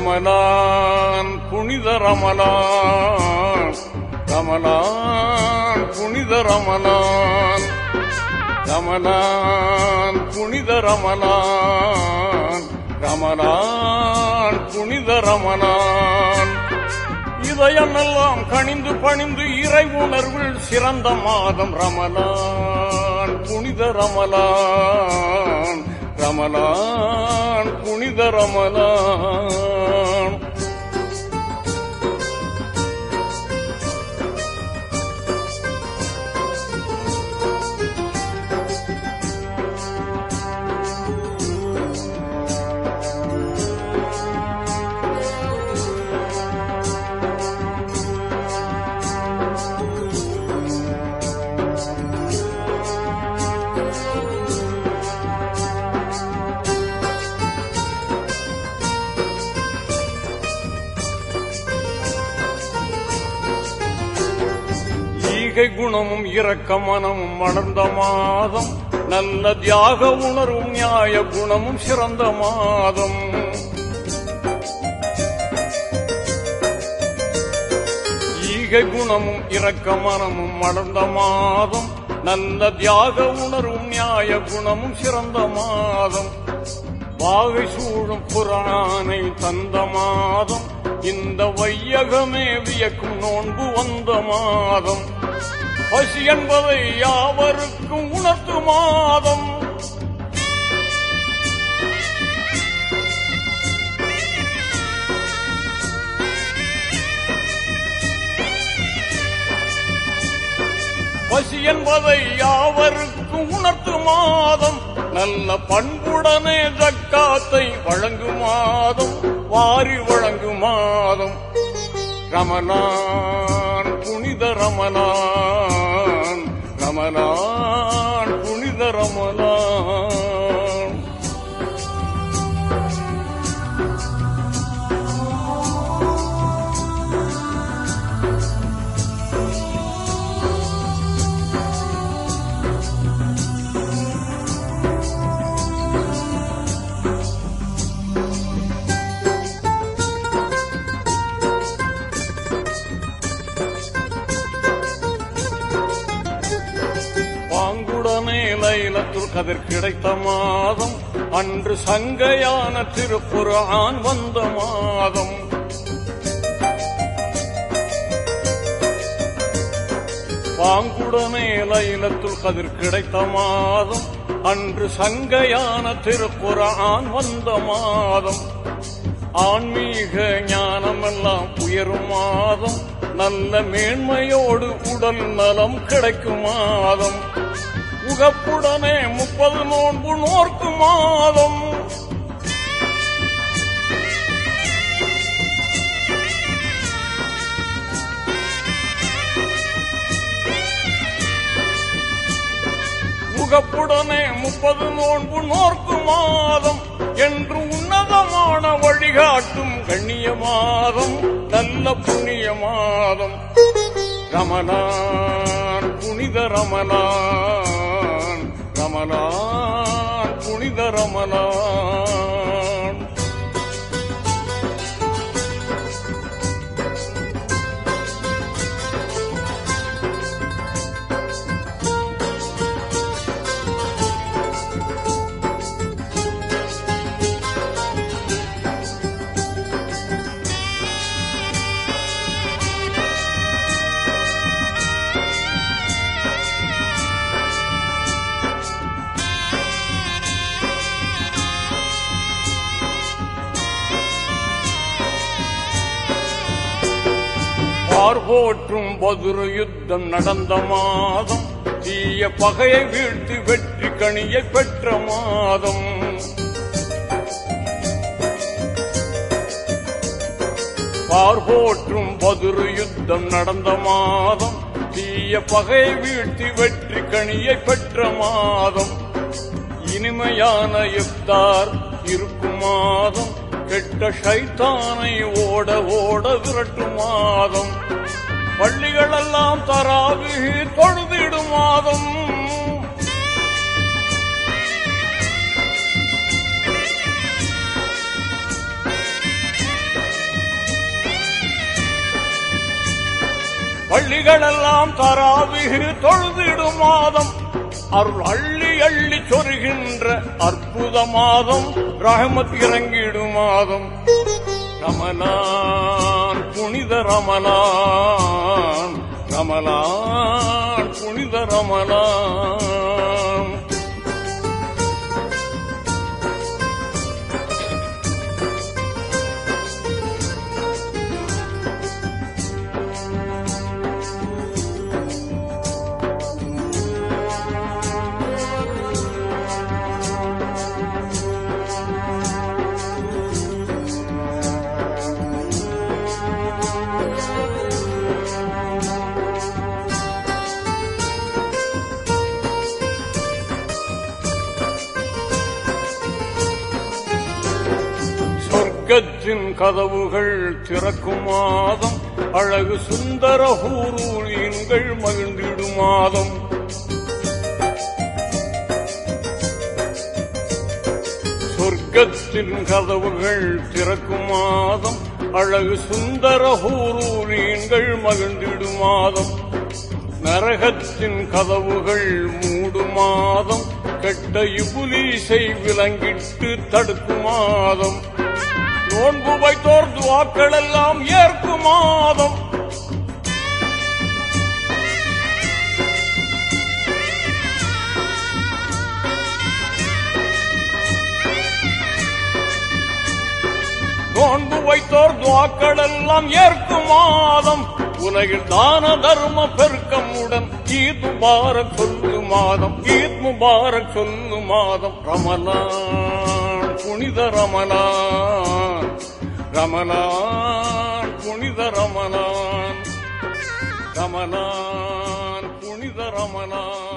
ரமலான் புனித ரமலான் ரமலான் புனித ரமலான் ரமலான் புனித ரமலான் ரமலான் புனித ரமலான் இதயமெல்லாம் கனிந்து பணிந்து இறை உணர்வில் சிறந்த மாதம் ரமலான் புனித ரமலான் ரமலான் புனித ரமலான் ஈகை குணமும் இரக்க மனமும் வளர்ந்த மாதம் நல்ல தியாக உணர்வும் நியாய குணமும் சிறந்த மாதம் ஈகை குணமும் இரக்க மனமும் வளர்ந்த மாதம் நல்ல தியாக உணர்வும் நியாய குணமும் சிறந்த மாதம் வாகை சூழும் புராணை தந்த மாதம் இந்த வையகமே வியக்கும் நோன்பு வந்த மாதம் பசி என்பதை யாவருக்கும் உணர்த்து மாதம் பசி என்பதை யாவருக்கும் உணர்த்து மாதம் நல்ல பண்புடனே ஜக்காத்தை வழங்கும் மாதம் வாரி வழங்கும் மாதம் ரமலான் புனித ரமலான் ரமலான் புனித ரமலான் பாங்குடனே லைலத்துல் கதிர் கிடைத்த மாதம் அன்று சங்கையான திருப்புரான் வந்த மாதம் பாங்குடனே லைலத்துல் கதிர் கிடைத்த மாதம் அன்று சங்கையான திருப்புரான் வந்த மாதம் ஆன்மீக ஞானமெல்லாம் உயரும் மாதம் நல்ல மேன்மையோடு உடல் நலம் கிடைக்கும் மாதம் உகப்புடனே முப்பது நோன்பு நோர்க்கும் மாதம் உகப்புடனே முப்பது நோன்பு நோர்க்கும் மாதம் என்று உன்னதமான வழிகாட்டும் கண்ணிய மாதம் நல்ல புண்ணிய மாதம் ரமலான் புனித ரமலான் ரமலான் புனித ரமலான் பார்போற்றும் பதுரு யுத்தம் நடந்த மாதம் தீய பகையை வீழ்த்தி வெற்றி கனியை பெற்ற மாதம் பார்போற்றும் பதுரு யுத்தம் நடந்த மாதம் தீய பகையை வீழ்த்தி வெற்றி கனியை பெற்ற மாதம் இனிமையான இஃப்தார் இருக்கும் மாதம் கெட்ட ஷைத்தானை ஓட ஓட விரட்டும் மாதம் பள்ளிகளெல்லாம் தராவி தொழுதிடும் மாதம் பள்ளிகளெல்லாம் தராவிகு தொழுதிடும் மாதம் அருள் அள்ளி அள்ளி சொருகின்ற அற்புத மாதம் ரஹமத் இறங்கிடும் மாதம் ரமலான் புனித ரமலான் ரமலான் புனித ரமலான் சொர்க்கத்தின் கதவுகள் திறக்கும் மாதம் அழகு சுந்தர ஹூரூரியன்கள் மகிழ்ந்திடும் மாதம் சொர்க்கத்தின் கதவுகள் திறக்கும் மாதம் அழகு சுந்தர ஹூரூரியன்கள் மகிழ்ந்திடும் மாதம் நரகத்தின் கதவுகள் மூடும் மாதம் கெட்ட இபுலீசை விலங்கிட்டு தடுக்கும் மாதம் நோன்பு வைத்தோர் துவாக்கள் எல்லாம் ஏற்கும் மாதம் நோன்பு வைத்தோர் துவாக்கள் எல்லாம் ஏற்கும் மாதம் உலகில் தான தர்ம பெருக்கமுடன் ஈத் முபாரக் சொல்லு மாதம் ஈத் முபாரக் சொல்லு மாதம் ரமலான் புனித ரமலான் ரமலான் புனித ரமலான் ரமலான் புனித ரமலான்